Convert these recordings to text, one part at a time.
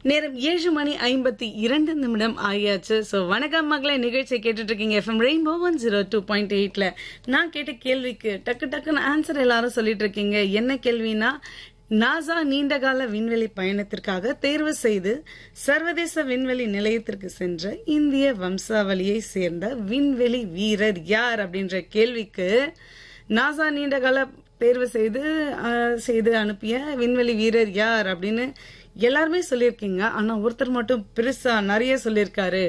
நேரம் ஏழு மணி ஐம்பத்தி இரண்டு நிமிடம் ஆகியாச்சு ஸோ வணக்கம் மக்களை நிகழ்ச்சியை கேட்டுட்டு இருக்கீங்க FM rainbow one zero two point எயிட்ல நான் கேட்ட கேள்விக்கு டக்கு டக்குன்னு ஆன்சர் எல்லாரும் சொல்லிட்டு இருக்கீங்க என்ன கேள்வினா நாசா நீண்டகால விண்வெளி பயணத்திற்காக தேர்வு செய்து சர்வதேச விண்வெளி நிலையத்திற்கு சென்ற இந்திய வம்சாவளியை சேர்ந்த விண்வெளி வீரர் யார் அப்படின்ற கேள்விக்கு நாசா நீண்டகால தேர்வு செய்து அஹ், செய்து அனுப்பிய விண்வெளி வீரர் யார் அப்படின்னு எல்லாருமே சொல்லியிருக்கீங்க ஆனா ஒருத்தர் மட்டும் பெருசா நிறைய சொல்லியிருக்காரு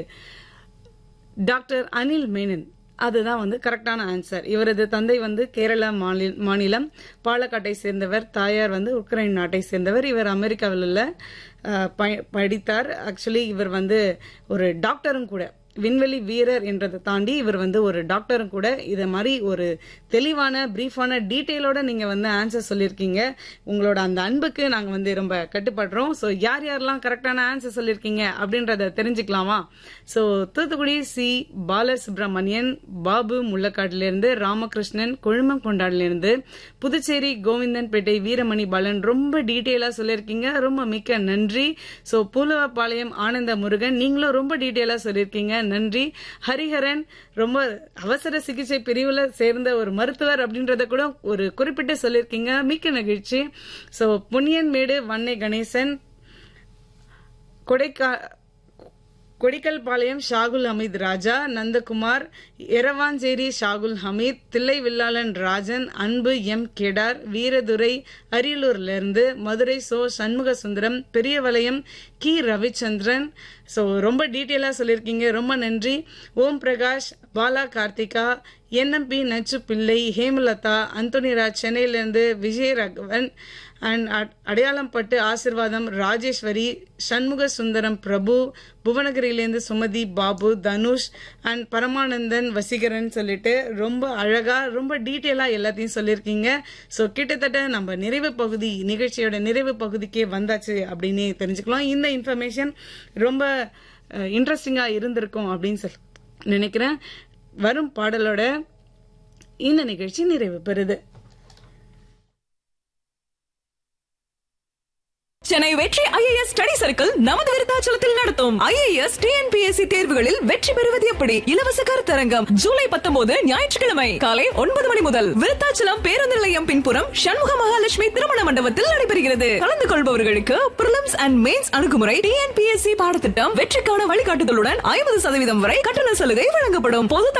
டாக்டர் அனில் மேனன் அதுதான் வந்து கரெக்டான ஆன்சர் இவரது தந்தை வந்து கேரளா மாநில மாநிலம் பாலக்காட்டை சேர்ந்தவர் தாயார் வந்து உக்ரைன் நாட்டை சேர்ந்தவர் இவர் அமெரிக்காவில் உள்ள அஹ், ப- படித்தார் ஆக்சுவலி இவர் வந்து ஒரு டாக்டரும் கூட விண்வெளி வீரர் என்றதை தாண்டி இவர் வந்து ஒரு டாக்டரும் கூட இதை மாதிரி ஒரு தெளிவான பிரீஃபான டீட்டெயிலோட நீங்க வந்து ஆன்சர் சொல்லியிருக்கீங்க உங்களோட அந்த அன்புக்கு நாங்க வந்து ரொம்ப கட்டுப்படுறோம் ஸோ யார் யாரெல்லாம் கரெக்டான ஆன்சர் சொல்லியிருக்கீங்க அப்படின்றத தெரிஞ்சுக்கலாமா ஸோ தூத்துக்குடி சி பாலசுப்ரமணியன் பாபு முள்ளக்காட்டுல இருந்து ராமகிருஷ்ணன் கொழுமம் கொண்டாடுல இருந்து புதுச்சேரி கோவிந்தன்பேட்டை வீரமணி பாலன் ரொம்ப டீட்டெயிலா சொல்லியிருக்கீங்க ரொம்ப மிக்க நன்றி ஸோ பூலவப்பாளையம் ஆனந்த முருகன் நீங்களும் ரொம்ப டீட்டெயிலா சொல்லியிருக்கீங்க நன்றி ஹரிஹரன் ரொம்ப அவசர சிகிச்சை பிரிவுல சேர்ந்த ஒரு மருத்துவர் அப்படின்றத கூட ஒரு குறிப்பிட்டு சொல்லியிருக்கீங்க மிக்க நகிழ்ச்சி ஸோ புனியன்மேடு வன்னை கணேசன் கொடைக்கா கொடிக்கல்பாளையம் ஷாகுல் ஹமீத் ராஜா நந்தகுமார் எரவாஞ்சேரி ஷாகுல் ஹமீத் தில்லை வில்லாளன் ராஜன் அன்பு எம் கெடார் வீரதுரை அரியலூர்ல இருந்து மதுரை சோ சண்முக சுந்தரம் பெரியவளையம் கி ரவிச்சந்திரன் ஸோ ரொம்ப டீட்டெயிலாக சொல்லியிருக்கீங்க ரொம்ப நன்றி ஓம் பிரகாஷ் பாலா கார்த்திகா என்எம்பி நச்சு பிள்ளை ஹேமலதா அந்தோனிராஜ் சென்னையிலிருந்து விஜய் ரகவன் அண்ட் அடையாளம் பட்டு ஆசிர்வாதம் ராஜேஸ்வரி சண்முக சுந்தரம் பிரபு புவனகிரியிலேருந்து சுமதி பாபு தனுஷ் அண்ட் பரமானந்தன் வசீகரன் சொல்லிட்டு ரொம்ப அழகா ரொம்ப டீட்டெயிலா எல்லாத்தையும் சொல்லியிருக்கீங்க ஸோ கிட்டத்தட்ட நம்ம நிறைவு பகுதி நிகழ்ச்சியோட நிறைவு பகுதிக்கே வந்தாச்சு அப்படின்னு தெரிஞ்சுக்கலாம் இந்த இன்ஃபர்மேஷன் ரொம்ப இன்ட்ரெஸ்டிங்கா இருந்திருக்கும் அப்படின்னு சொல்லி நினைக்கிறேன் வரும் பாடலோட இந்த நிகழ்ச்சி நிறைவு பெறுது சென்னை வெற்றி ஐஏஎஸ் ஸ்டடி சர்க்கிள் நமது விருத்தாச்சலத்தில் நடத்தும் ஐஏஎஸ் டிஎன்பிஎஸ்சி தேர்வுகளில் வெற்றி பெறுவது எப்படி இலவச கருத்தரங்கம் ஜூலை பத்தொன்பது ஞாயிற்றுக்கிழமை காலை ஒன்பது மணி முதல் விருத்தாச்சலம் பேருந்து நிலையம் பின்புறம் சண்முக மகாலட்சுமி திருமண மண்டபத்தில் நடைபெறுகிறது கலந்து கொள்பவர்களுக்கு பிரிலிம்ஸ் அண்ட் மெயின்ஸ் அணுகுமுறை டிஎன்பிஎஸ்சி பாடத்திட்டம் வெற்றிக்கான வழிகாட்டுதலுடன் ஐம்பது சதவீதம் வரை கட்டண சலுகை வழங்கப்படும் பொது